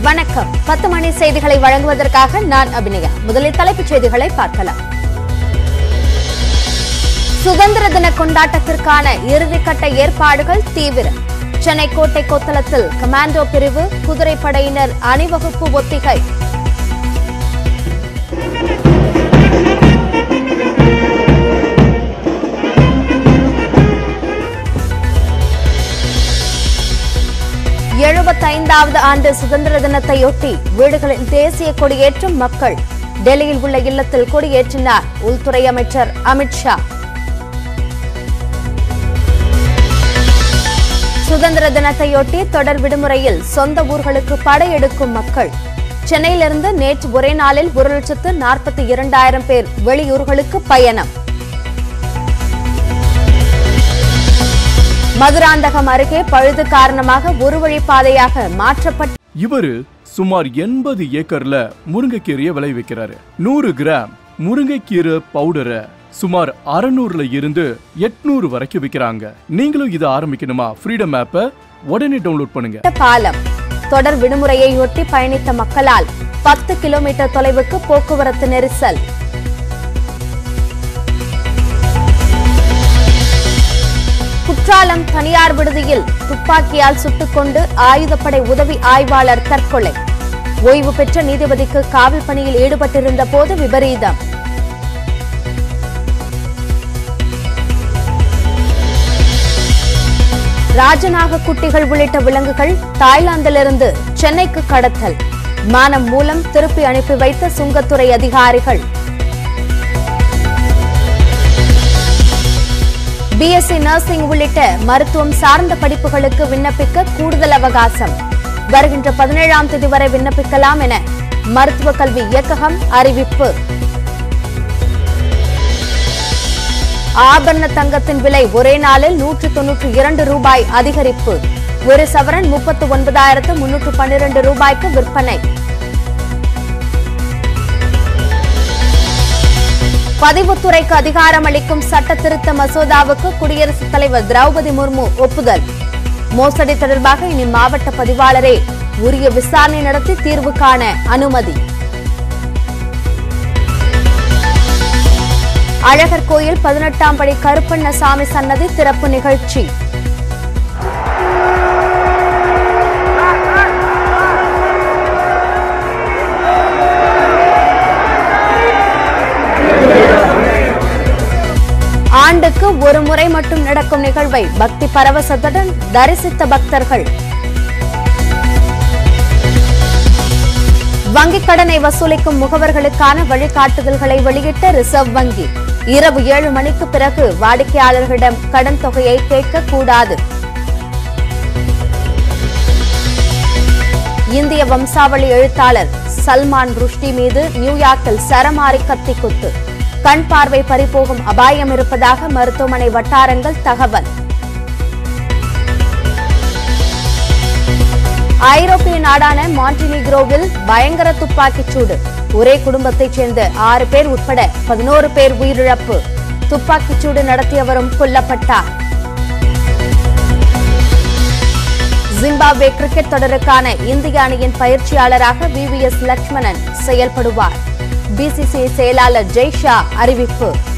வணக்கம் பத்து மணி செய்திகளை வழங்குவதற்காக நான் அபிநயா முதலில் தலைப்புச் செய்திகளை பார்க்கலாம் சுதந்திர தின கொண்டாட்டத்திற்கான இறுதிக்கட்ட ஏற்பாடுகள் தீவிரம் சென்னை கோட்டை கொத்தளத்தில் கமாண்டோ பிரிவு குதிரைப்படையினர் அணிவகுப்பு ஒத்திகை எழுபத்தைந்தாவது ஆண்டு சுதந்திர தினத்தையொட்டி வீடுகளில் தேசிய கொடியேற்றும் மக்கள் டெல்லியில் உள்ள இல்லத்தில் கொடியேற்றினார் உள்துறை அமைச்சர் அமித்ஷா சுதந்திர தினத்தையொட்டி தொடர் விடுமுறையில் சொந்த ஊர்களுக்கு படையெடுக்கும் மக்கள் சென்னையிலிருந்து நேற்று ஒரே நாளில் ஒரு லட்சத்து நாற்பத்தி இரண்டாயிரம் பேர் வெளியூர்களுக்கு பயணம் மதுராந்தகம் அருகே பழுது காரணமாக ஒரு வழிப்பாதையாக மாற்றப்பட்ட இவரு சுமார் எண்பது ஏக்கர்ல முருங்கைக்கீரையை விளைவிக்கிறாரு நூறு கிராம் முருங்கைக்கீரை பவுடரை சுமார் அறநூறுல இருந்து எட்நூறு வரைக்கும் விக்கிறாங்க நீங்களும் இதை ஆரம்பிக்கணுமா ஃப்ரீடம் ஆப்பை உடனே டவுன்லோட் பண்ணுங்க பாலம் தொடர் விடுமுறையை ஒட்டி பயணித்த மக்களால் பத்து கிலோமீட்டர் தொலைவுக்கு போக்குவரத்து நெரிசல் குற்றாலம் தனியார் விடுதியில் துப்பாக்கியால் சுட்டுக்கொண்டு ஆயுதப்படை உதவி ஆய்வாளர் தற்கொலை ஓய்வு பெற்ற நீதிபதிக்கு காவல் பணியில் ஈடுபட்டிருந்த போது விபரீதம் ராஜநாக குட்டிகள் உள்ளிட்ட விலங்குகள் தாய்லாந்திலிருந்து சென்னைக்கு கடத்தல் விமானம் மூலம் திருப்பி அனுப்பி வைத்த சுங்கத்துறை அதிகாரிகள் பிஎஸ்சி நர்சிங் உள்ளிட்ட மருத்துவம் சார்ந்த படிப்புகளுக்கு விண்ணப்பிக்க கூடுதல் அவகாசம் வருகின்ற பதினேழாம் தேதி வரை விண்ணப்பிக்கலாம் என மருத்துவ கல்வி இயக்ககம் அறிவிப்பு ஆபரண தங்கத்தின் விலை ஒரே நாளில் நூற்று தொன்னூற்று இரண்டு ரூபாய் அதிகரிப்பு ஒரு சவரன் முப்பத்து ஒன்பதாயிரத்து முன்னூற்று பன்னிரண்டு ரூபாய்க்கு விற்பனை பதிவுத்துறைக்கு அதிகாரம் அளிக்கும் சட்ட திருத்த மசோதாவுக்கு குடியரசுத் தலைவர் திரௌபதி முர்மு ஒப்புதல் மோசடி தொடர்பாக இனி மாவட்ட பதிவாளரே உரிய விசாரணை நடத்தி தீர்வு காண அனுமதி அழகர் கோயில் பதினெட்டாம் படி கருப்பண்ணசாமி சன்னதி திறப்பு நிகழ்ச்சி ஆண்டுக்கு ஒரு முறை மட்டும் நடக்கும் நிகழ்வை பக்தி பரவசத்துடன் தரிசித்த பக்தர்கள் வங்கிக் கடனை வசூலிக்கும் முகவர்களுக்கான வழிகாட்டுதல்களை வெளியிட்ட ரிசர்வ் வங்கி இரவு ஏழு மணிக்கு பிறகு வாடிக்கையாளர்களிடம் கடன் தொகையை கேட்க கூடாது இந்திய வம்சாவளி எழுத்தாளர் சல்மான் ருஷ்டி மீது நியூயார்க்கில் சரமாரி கத்தி குத்து கண் பார்வை பறிபோகும் அபாயம் இருப்பதாக மருத்துவமனை வட்டாரங்கள் தகவல் ஐரோப்பிய நாடான மாண்டினிக்ரோவில் பயங்கர துப்பாக்கிச் சூடு ஒரே குடும்பத்தைச் சேர்ந்த ஆறு பேர் உட்பட பதினோரு பேர் உயிரிழப்பு துப்பாக்கிச் சூடு நடத்தியவரும் கொல்லப்பட்டார் ஜிம்பாப்வே கிரிக்கெட் தொடருக்கான இந்திய அணியின் பயிற்சியாளராக வி வி எஸ் லட்சுமணன் செயல்படுவார் பிசிசிஐ செயலாளர் ஜெய்ஷா அறிவிப்பு